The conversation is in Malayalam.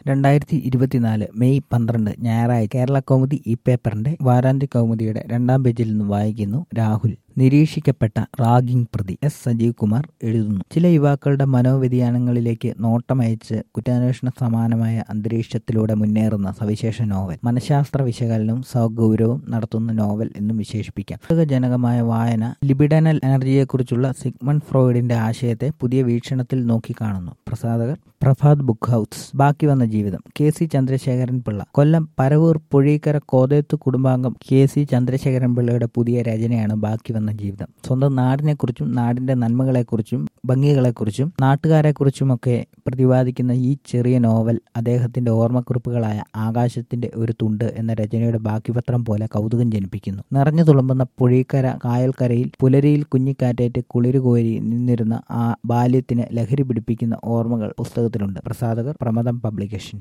രണ്ടായിരത്തി ഇരുപത്തിനാല് മെയ് പന്ത്രണ്ട് ഞായറാഴ്ച കേരള കൗമുദി ഈ പേപ്പറിന്റെ വാരാന്ത്യ കൗമുദിയുടെ രണ്ടാം പേജിൽ നിന്ന് വായിക്കുന്നു രാഹുൽ നിരീക്ഷിക്കപ്പെട്ട റാഗിംഗ് പ്രതി എസ് സജീവ് കുമാർ എഴുതുന്നു ചില യുവാക്കളുടെ മനോവ്യതിയാനങ്ങളിലേക്ക് നോട്ടമയച്ച് കുറ്റാന്വേഷണ സമാനമായ അന്തരീക്ഷത്തിലൂടെ മുന്നേറുന്ന സവിശേഷ നോവൽ മനഃശാസ്ത്ര വിശകലനവും സൗഗൗരവവും നടത്തുന്ന നോവൽ എന്നും വിശേഷിപ്പിക്കാം ജനകമായ വായന ലിബിഡനൽ എനർജിയെക്കുറിച്ചുള്ള സിഗ്മണ്ട് ഫ്രോയിഡിന്റെ ആശയത്തെ പുതിയ വീക്ഷണത്തിൽ നോക്കിക്കാണുന്നു പ്രസാധകർ പ്രഭാത് ബുക്ക് ഹൗസ് ബാക്കി വന്ന ജീവിതം കെ സി ചന്ദ്രശേഖരൻ പിള്ള കൊല്ലം പരവൂർ പുഴീക്കര കോതയത്ത് കുടുംബാംഗം കെ സി ചന്ദ്രശേഖരൻ പിള്ളയുടെ പുതിയ രചനയാണ് ബാക്കി വന്ന ജീവിതം സ്വന്തം നാടിനെക്കുറിച്ചും നാടിന്റെ നന്മകളെക്കുറിച്ചും ഭംഗികളെക്കുറിച്ചും നാട്ടുകാരെക്കുറിച്ചുമൊക്കെ പ്രതിപാദിക്കുന്ന ഈ ചെറിയ നോവൽ അദ്ദേഹത്തിന്റെ ഓർമ്മക്കുറിപ്പുകളായ ആകാശത്തിന്റെ ഒരു തുണ്ട് എന്ന രചനയുടെ ബാക്കിപത്രം പോലെ കൗതുകം ജനിപ്പിക്കുന്നു നിറഞ്ഞു തുളുമ്പുന്ന പുഴീക്കര കായൽക്കരയിൽ പുലരിയിൽ കുഞ്ഞിക്കാറ്റേറ്റ് കുളിരുകോരി നിന്നിരുന്ന ആ ബാല്യത്തിന് ലഹരി പിടിപ്പിക്കുന്ന ഓർമ്മകൾ പുസ്തകത്തിലുണ്ട് പ്രസാധകർ പ്രമദം പബ്ലിക്കേഷൻ